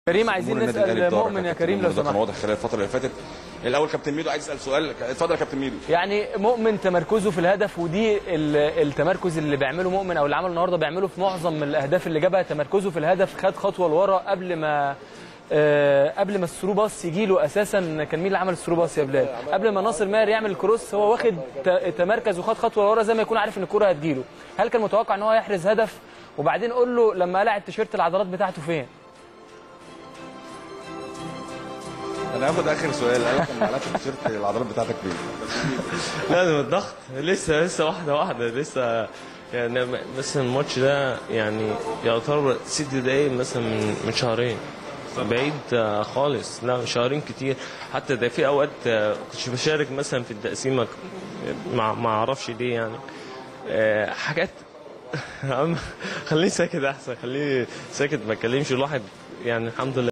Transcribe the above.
كريم عايزين جمهور النادي الأهلي نسال بدورك مؤمن يا كابتن كريم لو مؤمن، ده كان سمحت واضح خلال الفتره اللي فاتت الاول كابتن ميدو عايز يسال سؤال اتفضل يا كابتن ميدو يعني مؤمن تمركزه في الهدف ودي ال- التمركز اللي بيعمله مؤمن او اللي عمله النهارده بيعمله في معظم من الاهداف اللي جابها تمركزه في الهدف خد خطوه لورا قبل ما آه، قبل ما الثرو باص يجي له اساسا كان مين اللي عمل الثرو باص يا بلال قبل ما ناصر ماهر يعمل الكروس هو واخد ت- تمركز وخد خطوه لورا زي ما يكون عارف ان الكره هتجيله هل كان متوقع ان هو يحرز هدف وبعدين قول له لما قلع التيشيرت العضلات بتاعته فين انا هاخد اخر سؤال قال لك لما قلعت التيشيرت العضلات بتاعتك فين لا ده الضغط لسه لسه واحده واحده لسه يعني مثلا الماتش ده يعني يعتبر ست دقايق مثلا من من شهرين بعيد آه، خالص لا شهرين كتير حتى ده في اوقات آه، كنتش بشارك مثلا في التقسيمه ما ما اعرفش ليه يعني آه، حاجات خليني ساكت احسن خليني ساكت ما اتكلمش الواحد يعني الحمد لله